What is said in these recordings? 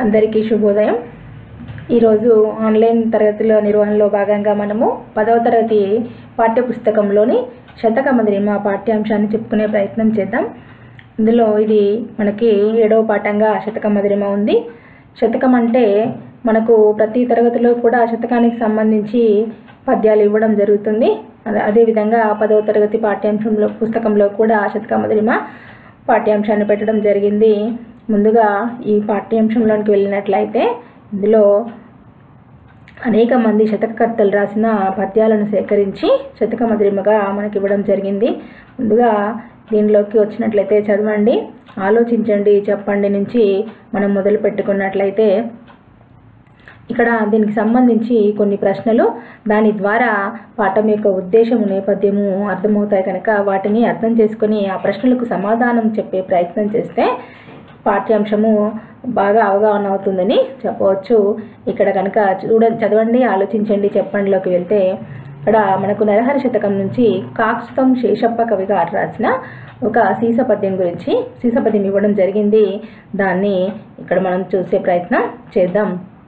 అందరికీ శుభోదయం ఈరోజు ఆన్లైన్ తరగతుల నిర్వహణలో భాగంగా మనము పదవ తరగతి పాఠ్యపుస్తకంలోని శతక మధురిమ పాఠ్యాంశాన్ని చెప్పుకునే ప్రయత్నం చేద్దాం ఇందులో ఇది మనకి ఏడవ పాఠంగా శతక మధురిమ ఉంది శతకం అంటే మనకు ప్రతి తరగతిలో కూడా శతకానికి సంబంధించి పద్యాలు ఇవ్వడం జరుగుతుంది అదే- అదేవిధంగా పదవ తరగతి పాఠ్యాంశంలో పుస్తకంలో కూడా శతక మధురిమ పాఠ్యాంశాన్ని పెట్టడం జరిగింది ముందుగా ఈ పాఠ్యాంశంలోనికి వెళ్ళినట్లయితే ఇందులో అనేక మంది శతకకర్తలు రాసిన పద్యాలను సేకరించి శతక మధురిమగా మనకి ఇవ్వడం జరిగింది ముందుగా దీనిలోకి వచ్చినట్లయితే చదవండి ఆలోచించండి చెప్పండి నుంచి మనం మొదలు పెట్టుకున్నట్లయితే ఇక్కడ దీనికి సంబంధించి కొన్ని ప్రశ్నలు దాని ద్వారా పాఠం యొక్క ఉద్దేశము నేపథ్యము అర్థమవుతాయి కనుక వాటిని అర్థం చేసుకొని ఆ ప్రశ్నలకు సమాధానం చెప్పే ప్రయత్నం చేస్తే పాఠ్యాంశము బాగా అవగాహన అవుతుందని చెప్పవచ్చు ఇక్కడ కనుక చూడ చదవండి ఆలోచించండి చెప్పండిలోకి వెళ్తే ఇక్కడ మనకు నరహరి శతకం నుంచి కాక్సుతం శేషప్ప కవి గారు రాసిన ఒక సీసపద్యం గురించి సీసపద్యం ఇవ్వడం జరిగింది దాన్ని ఇక్కడ మనం చూసే ప్రయత్నం చేద్దాం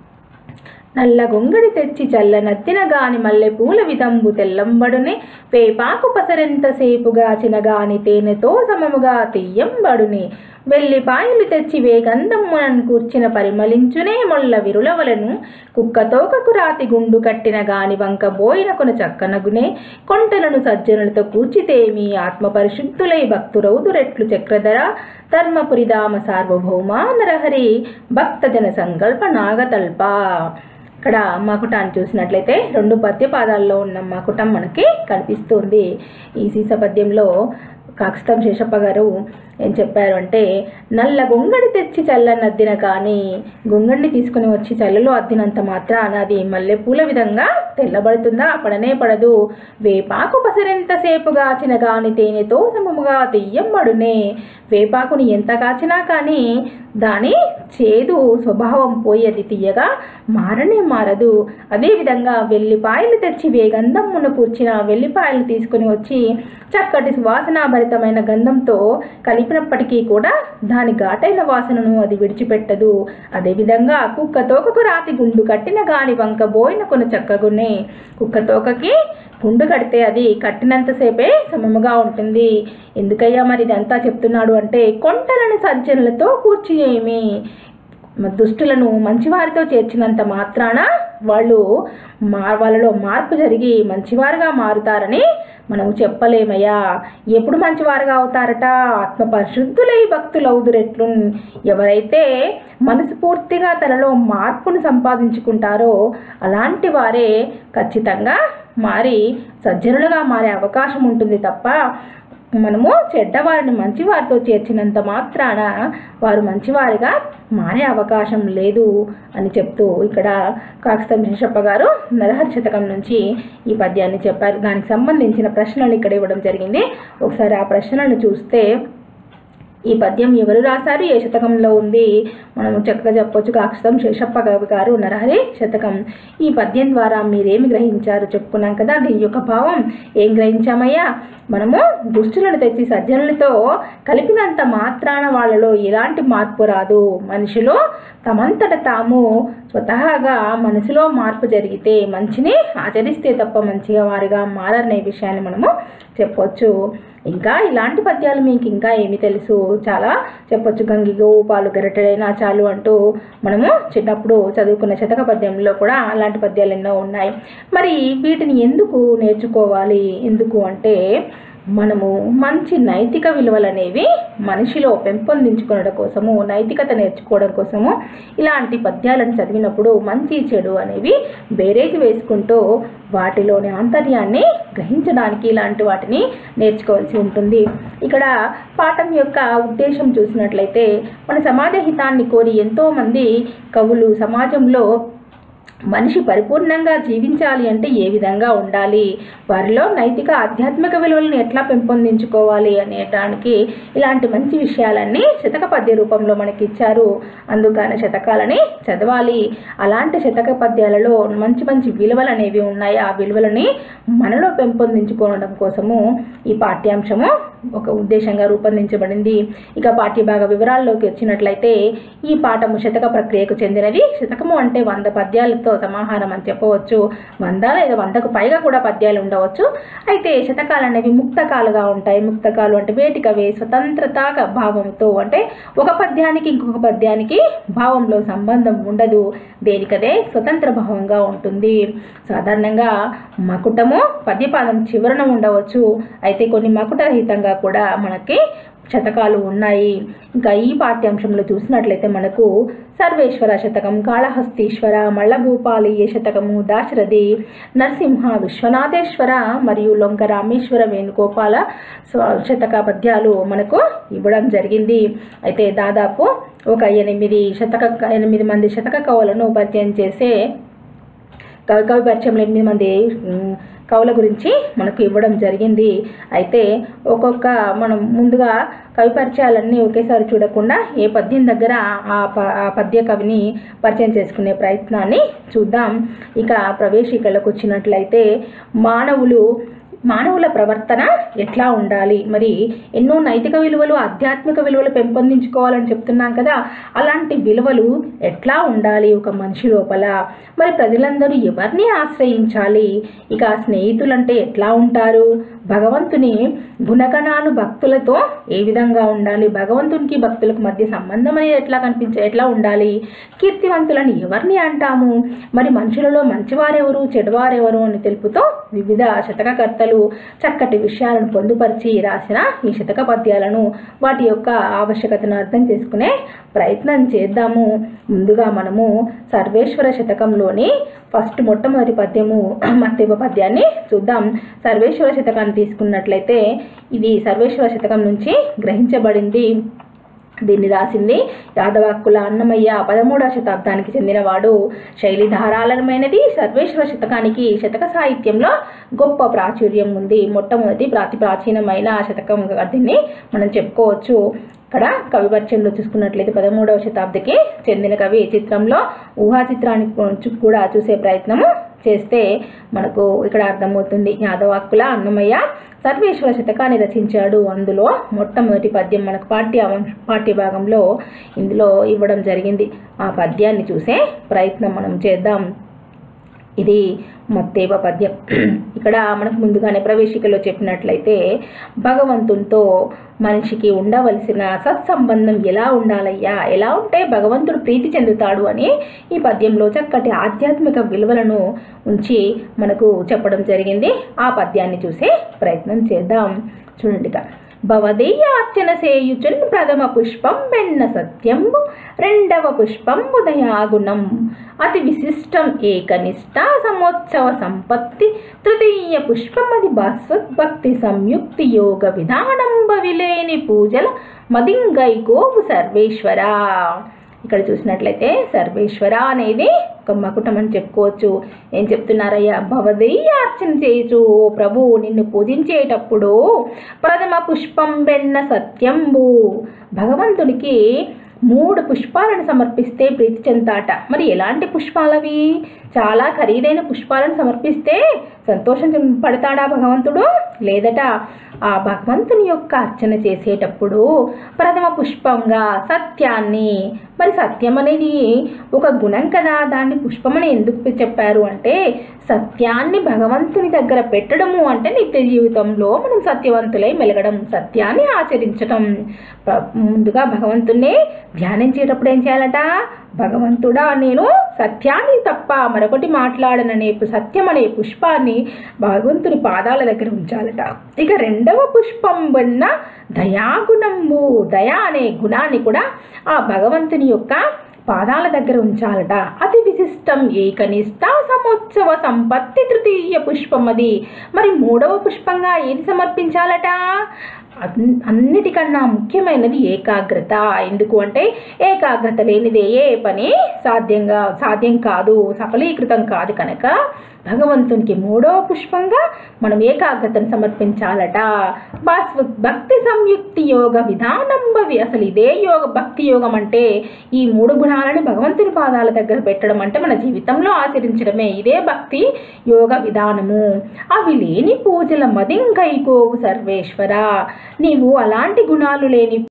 నల్ల గొంగడి తెచ్చి చల్ల నత్తిన గాని మల్లె పూల విదంబు తెల్లంబడునే వేపాకు పసరెంతసేపుగా చినగాని తేనెతో సమముగా తీయంబడుని వెల్లిపాయలు తెచ్చి వేగంధమ్మునన్ కూర్చిన పరిమళించునే మొల్ల విరులవలను కుక్కతోకకు రాతి గుండు కట్టిన గాని వంక బోయిన కొన చక్కనగునే కొంటలను సజ్జనులతో కూర్చితేమి ఆత్మ పరిశుద్ధులై భక్తురౌదురెట్లు చక్రధర ధర్మపురిధామ సార్వభౌమ నరహరి భక్తజన సంకల్ప నాగతల్ప ఇక్కడ మకుటాన్ని చూసినట్లయితే రెండు పద్య పాదాల్లో ఉన్న మకుటం మనకి కనిపిస్తుంది ఈ సీస పద్యంలో కాకస్తం శేషప్ప గారు ఏం చెప్పారు అంటే నల్ల గొంగడి తెచ్చి చల్లనద్దిన కానీ గొంగడిని తీసుకుని వచ్చి చల్లలో అద్దినంత మాత్రాన అది మల్లెపూల విధంగా తెల్లబడుతుందా పడనే పడదు వేపాకు పసరెంతసేపు గాచిన గాని తేనెతో సమముగా తెయ్యంబడునే వేపాకుని ఎంత కాచినా కానీ దాని చేదు స్వభావం పోయి అది తీయగా మారనే మారదు అదేవిధంగా వెల్లిపాయలు తెచ్చి వేగంధమున కూర్చిన వెల్లిపాయలు తీసుకుని వచ్చి చక్కటి సువాసనాభరితమైన గంధంతో కలిపినప్పటికీ కూడా దాని ఘాటైన వాసనను అది విడిచిపెట్టదు అదేవిధంగా కుక్క తోకకు రాతి గుండు కట్టిన గాని వంక బోయిన కొన చక్కగునే కుక్క తోకకి గుండు కడితే అది కట్టినంతసేపే సమముగా ఉంటుంది ఎందుకయ్యా మరి ఇదంతా చెప్తున్నాడు అంటే కొంటలను సజ్జనులతో కూర్చునేమి మ- దుష్టులను మంచివారితో చేర్చినంత మాత్రాన వాళ్ళు మా వాళ్ళలో మార్పు జరిగి మంచివారుగా మారుతారని మనం చెప్పలేమయ్యా ఎప్పుడు మంచివారుగా అవుతారట ఆత్మ పరిశుద్ధులై భక్తులవుదురెట్లు ఎవరైతే మనసు పూర్తిగా తనలో మార్పును సంపాదించుకుంటారో అలాంటి వారే ఖచ్చితంగా మారి సజ్జనులుగా మారే అవకాశం ఉంటుంది తప్ప మనము చెడ్డవారిని మంచివారితో చేర్చినంత మాత్రాన వారు మంచివారిగా మారే అవకాశం లేదు అని చెప్తూ ఇక్కడ కాకస్తం శేషప్ప గారు నరహరి శతకం నుంచి ఈ పద్యాన్ని చెప్పారు దానికి సంబంధించిన ప్రశ్నలు ఇక్కడ ఇవ్వడం జరిగింది ఒకసారి ఆ ప్రశ్నలను చూస్తే ఈ పద్యం ఎవరు రాశారు ఏ శతకంలో ఉంది మనం చక్కగా చెప్పొచ్చు కాక్షతం శేషప్ప కవి గారు నరహరి శతకం ఈ పద్యం ద్వారా మీరేమి గ్రహించారు చెప్పుకున్నాం కదా దీని యొక్క భావం ఏం గ్రహించామయ్యా మనము దుష్టులను తెచ్చి సజ్జనులతో కలిపినంత మాత్రాన వాళ్ళలో ఎలాంటి మార్పు రాదు మనిషిలో తమంతట తాము స్వతహాగా మనసులో మార్పు జరిగితే మంచిని ఆచరిస్తే తప్ప మంచిగా వారిగా మారనే విషయాన్ని మనము చెప్పొచ్చు ఇంకా ఇలాంటి పద్యాలు మీకు ఇంకా ఏమి తెలుసు చాలా చెప్పొచ్చు గంగిగో పాలు గరటడైనా చాలు అంటూ మనము చిన్నప్పుడు చదువుకున్న శతక పద్యంలో కూడా అలాంటి పద్యాలు ఎన్నో ఉన్నాయి మరి వీటిని ఎందుకు నేర్చుకోవాలి ఎందుకు అంటే మనము మంచి నైతిక విలువలు అనేవి మనిషిలో పెంపొందించుకోవడం కోసము నైతికత నేర్చుకోవడం కోసము ఇలాంటి పద్యాలను చదివినప్పుడు మంచి చెడు అనేవి బేరేజ్ వేసుకుంటూ వాటిలోని ఆంతర్యాన్ని గ్రహించడానికి ఇలాంటి వాటిని నేర్చుకోవాల్సి ఉంటుంది ఇక్కడ పాఠం యొక్క ఉద్దేశం చూసినట్లయితే మన సమాజ హితాన్ని కోరి ఎంతోమంది కవులు సమాజంలో మనిషి పరిపూర్ణంగా జీవించాలి అంటే ఏ విధంగా ఉండాలి వారిలో నైతిక ఆధ్యాత్మిక విలువలను ఎట్లా పెంపొందించుకోవాలి అనేటానికి ఇలాంటి మంచి విషయాలన్నీ శతక పద్య రూపంలో మనకి ఇచ్చారు అందుకని శతకాలని చదవాలి అలాంటి శతక పద్యాలలో మంచి మంచి విలువలు అనేవి ఉన్నాయి ఆ విలువలని మనలో పెంపొందించుకోవడం కోసము ఈ పాఠ్యాంశము ఒక ఉద్దేశంగా రూపొందించబడింది ఇక పాఠ్యభాగ వివరాల్లోకి వచ్చినట్లయితే ఈ పాఠము శతక ప్రక్రియకు చెందినవి శతకము అంటే వంద పద్యాలతో సమాహారం అని చెప్పవచ్చు వంద లేదా వందకు పైగా కూడా పద్యాలు ఉండవచ్చు అయితే శతకాలు అనేవి ముక్తకాలుగా ఉంటాయి ముక్తకాలు అంటే వేటికవే స్వతంత్రత భావంతో అంటే ఒక పద్యానికి ఇంకొక పద్యానికి భావంలో సంబంధం ఉండదు దేనికదే స్వతంత్ర భావంగా ఉంటుంది సాధారణంగా మకుటము పద్యపాదం చివరన ఉండవచ్చు అయితే కొన్ని మకుటరహితంగా కూడా మనకి శతకాలు ఉన్నాయి ఇంకా ఈ పాఠ్యాంశంలో చూసినట్లయితే మనకు సర్వేశ్వర శతకం కాళహస్తీశ్వర మల్లభూపాలీయ శతకము దాశరథి నరసింహ విశ్వనాథేశ్వర మరియు లొంక రామేశ్వర వేణుగోపాల స్వ- శతక పద్యాలు మనకు ఇవ్వడం జరిగింది అయితే దాదాపు ఒక ఎనిమిది శతక ఎనిమిది మంది శతక కవులను పరిచయం చేసే కవి కవి పరిచయంలో ఎనిమిది మంది ఉమ్, కవుల గురించి మనకు ఇవ్వడం జరిగింది అయితే ఒక్కొక్క మనం ముందుగా కవి పరిచయాలన్నీ ఒకేసారి చూడకుండా ఏ పద్యం దగ్గర ఆ ప ఆ పద్య కవిని పరిచయం చేసుకునే ప్రయత్నాన్ని చూద్దాం ఇక ప్రవేశికలకు వచ్చినట్లయితే మానవులు మానవుల ప్రవర్తన ఎట్లా ఉండాలి మరి ఎన్నో నైతిక విలువలు ఆధ్యాత్మిక విలువలు పెంపొందించుకోవాలని చెప్తున్నాం కదా అలాంటి విలువలు ఎట్లా ఉండాలి ఒక మనిషి లోపల మరి ప్రజలందరూ ఎవరిని ఆశ్రయించాలి ఇక స్నేహితులంటే ఎట్లా ఉంటారు భగవంతుని గుణగణాలు భక్తులతో ఏ విధంగా ఉండాలి భగవంతునికి భక్తులకు మధ్య సంబంధం అనేది ఎట్లా కనిపించే ఎట్లా ఉండాలి కీర్తివంతులను ఎవరిని అంటాము మరి మనుషులలో మంచివారెవరు చెడువారెవరు అని తెలుపుతూ వివిధ శతకకర్తలు చక్కటి విషయాలను పొందుపరిచి రాసిన ఈ శతక పద్యాలను వాటి యొక్క ఆవశ్యకతను అర్థం చేసుకునే ప్రయత్నం చేద్దాము ముందుగా మనము సర్వేశ్వర శతకంలోని ఫస్ట్ మొట్టమొదటి పద్యము మత్తెవ పద్యాన్ని చూద్దాం సర్వేశ్వర శతకాన్ని తీసుకున్నట్లయితే ఇది సర్వేశ్వర శతకం నుంచి గ్రహించబడింది దీన్ని రాసింది యాదవాక్కుల అన్నమయ్య పదమూడవ శతాబ్దానికి చెందినవాడు శైలి ధారాళమైనది సర్వేశ్వర శతకానికి శతక సాహిత్యంలో గొప్ప ప్రాచుర్యం ఉంది మొట్టమొదటి ప్రాతి ప్రాచీనమైన శతకం దీన్ని మనం చెప్పుకోవచ్చు ఇక్కడ కవి పరిచయంలో చూసుకున్నట్లయితే పదమూడవ శతాబ్దికి చెందిన కవి చిత్రంలో ఊహా చిత్రాన్ని చూ- కూడా చూసే ప్రయత్నము చేస్తే మనకు ఇక్కడ అర్థమవుతుంది యాదవాక్కుల అన్నమయ్య సర్వేశ్వర శతకాన్ని రచించాడు అందులో మొట్టమొదటి పద్యం మనకు పాఠ్య పాఠ్య భాగంలో ఇందులో ఇవ్వడం జరిగింది ఆ పద్యాన్ని చూసే ప్రయత్నం మనం చేద్దాం ఇది మత్తేవ పద్యం ఇక్కడ మనకు ముందుగానే ప్రవేశికలో చెప్పినట్లయితే భగవంతునితో మనిషికి ఉండవలసిన సత్సంబంధం ఎలా ఉండాలయ్యా ఎలా ఉంటే భగవంతుడు ప్రీతి చెందుతాడు అని ఈ పద్యంలో చక్కటి ఆధ్యాత్మిక విలువలను ఉంచి మనకు చెప్పడం జరిగింది ఆ పద్యాన్ని చూసే ప్రయత్నం చేద్దాం చూడండి ఇక భవదేయ అర్చన సేయుచున్ ప్రథమ పుష్పం వెన్న సత్యంబు రెండవ పుష్పంబు దయాగుణం అతి విశిష్టం ఏకనిష్ట సమోత్సవ సంపత్తి తృతీయ పుష్పమది భాస్వద్భక్తి సంయుక్తి యోగ విధానంబ విలేని పూజల మదింగైకోవు సర్వేశ్వర ఇక్కడ చూసినట్లయితే సర్వేశ్వర అనేది ఒక మకుటం అని చెప్పుకోవచ్చు ఏం చెప్తున్నారయ్యా భవదయ్య అర్చన చేయచు ఓ ప్రభు నిన్ను పూజించేటప్పుడు ప్రథమ పుష్పం వెన్న సత్యంబు భగవంతునికి మూడు పుష్పాలను సమర్పిస్తే ప్రీతి చెందాట మరి ఎలాంటి పుష్పాలవి చాలా ఖరీదైన పుష్పాలను సమర్పిస్తే సంతోషం చెం- పడతాడా భగవంతుడు లేదట ఆ భగవంతుని యొక్క అర్చన చేసేటప్పుడు ప్రథమ పుష్పంగా సత్యాన్ని మరి సత్యం అనేది ఒక గుణం కదా దాన్ని పుష్పమని ఎందుకు చెప్పారు అంటే సత్యాన్ని భగవంతుని దగ్గర పెట్టడము అంటే నిత్య జీవితంలో మనం సత్యవంతులై మెలగడం సత్యాన్ని ఆచరించటం ప్ర- ముందుగా భగవంతుణ్ణి ధ్యానించేటప్పుడు ఏం చేయాలట భగవంతుడా నేను సత్యాన్ని తప్ప మరొకటి మాట్లాడననే పు- సత్యం అనే పుష్పాన్ని భగవంతుని పాదాల దగ్గర ఉంచాలట ఇక రెండవ పుష్పం వన్న దయాగుణము దయ అనే గుణాన్ని కూడా ఆ భగవంతుని యొక్క పాదాల దగ్గర ఉంచాలట అతి విశిష్టం ఏకనిష్ట సమోత్సవ సంపత్తి తృతీయ పుష్పం అది మరి మూడవ పుష్పంగా ఏది సమర్పించాలట అన్- అన్నిటికన్నా ముఖ్యమైనది ఏకాగ్రత ఎందుకు అంటే ఏకాగ్రత లేనిదే ఏ పని సాధ్యంగా సాధ్యం కాదు సఫలీకృతం కాదు కనుక భగవంతునికి మూడో పుష్పంగా మనం ఏకాగ్రతను సమర్పించాలట బాస్- భక్తి సంయుక్తి యోగ విధానం భవి అసలు ఇదే యోగ భక్తి యోగం అంటే ఈ మూడు గుణాలని భగవంతుని పాదాల దగ్గర పెట్టడం అంటే మన జీవితంలో ఆచరించడమే ఇదే భక్తి యోగ విధానము అవి లేని పూజల మదింకైకోవు సర్వేశ్వర నీవు అలాంటి గుణాలు లేని